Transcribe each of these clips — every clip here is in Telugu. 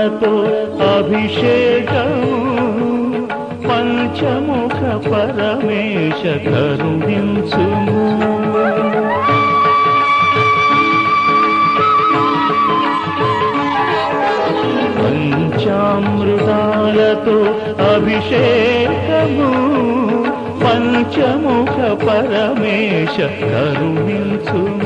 పంచముఖాలతో అభిషేకము పంచముఖ పరమేశ కరుణించుము పంచామృతాలతో అభిషేకము పంచముఖ పరమేశ కరుణించుము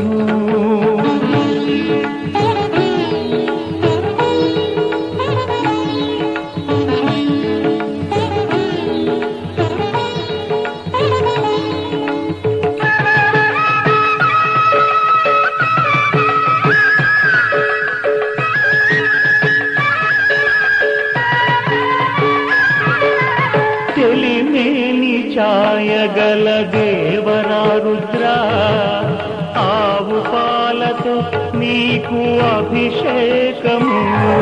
తెలిమేని ఛాయగల దేవరా రుద్ర ఆవు పాలతో నీకు అభిషేకము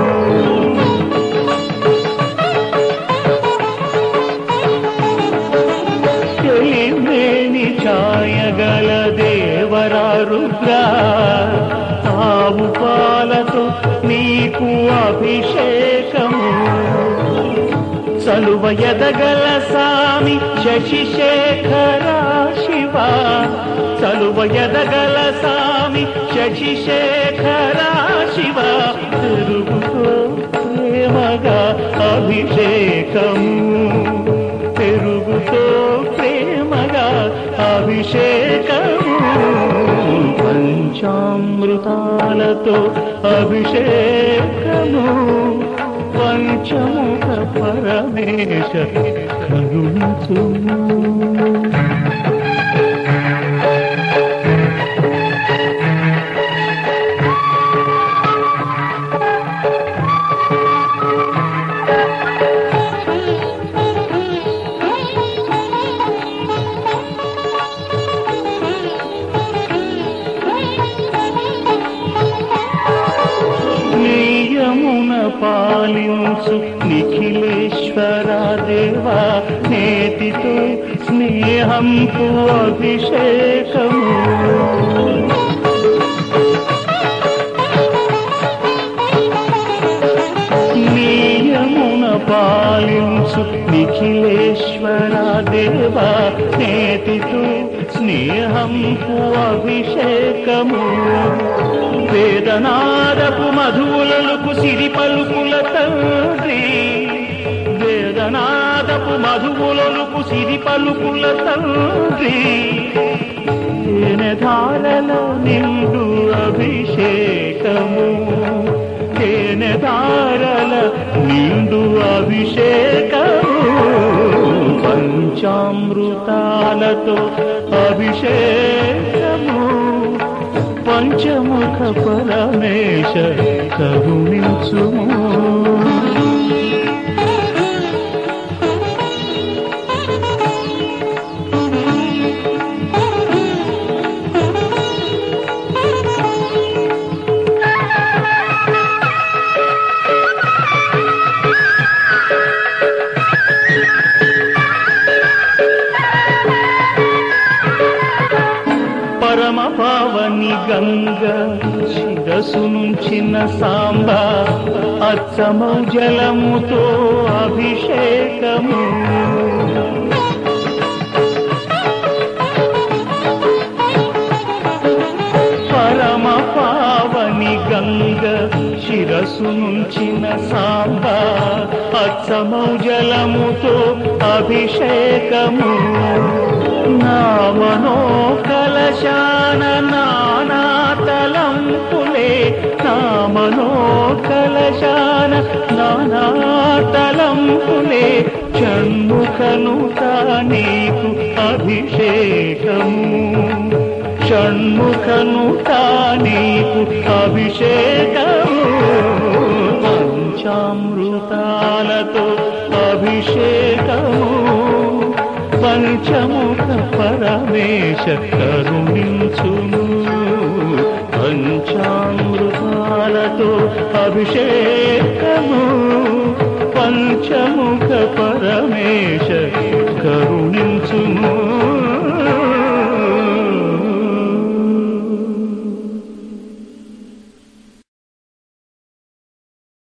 తెలిమేని ఛాయగల దేవరా రుద్ర ఆవు పాలతో నీకు అభిషేకము చలువ ఎదగల సామి శశిశేఖర శివ చలువ ఎదగల సామి శశిశేఖర శివ తిరుగుతో ప్రేమగా అభిషేకము పెరుగుతో ప్రేమగా అభిషేకము పంచామృతాలతో అభిషేకము పంచముఖ పరమేశ కరుణించుము నియమున పాలించు నిఖిలేశ్వర దేవా నేతితో స్నేహంపు అభిషేకము నియమున పాలించు నిఖిలేశ్వర దేవా నేతితో స్నేహంపు అభిషేకము వేదనాదపు మధువులకు సిరి పలుకుల తండ్రి వేదనాదపు మధువులకు సిరి పలుకుల తండ్రి తేనె ధారల నిండు అభిషేకము తేనె ధారల నిండు అభిషేకము పంచామృతాలతో అభిషేకము పంచముఖ పరమేశ కరుణించుము పరమ పావని గంగ శిరసు నుంచిన సాంబ అచ్చము జలముతో అభిషేకము పరమ పావని గంగ శిరసు నుంచిన సాంబ అచ్చము జలముతో అభిషేకము నా మనో కలశాన నానాతలంపులే నా మనో కలశాన నానాతలంపులే షణ్ముఖనుత నీకు అభిషేకము షణ్ముఖనుత నీకు అభిషేకము పంచామృతాలతో అభిషేకము పంచముఖ పరమేశ కరుణించును పంచామృతాలతో అభిషేకము పంచముఖ పర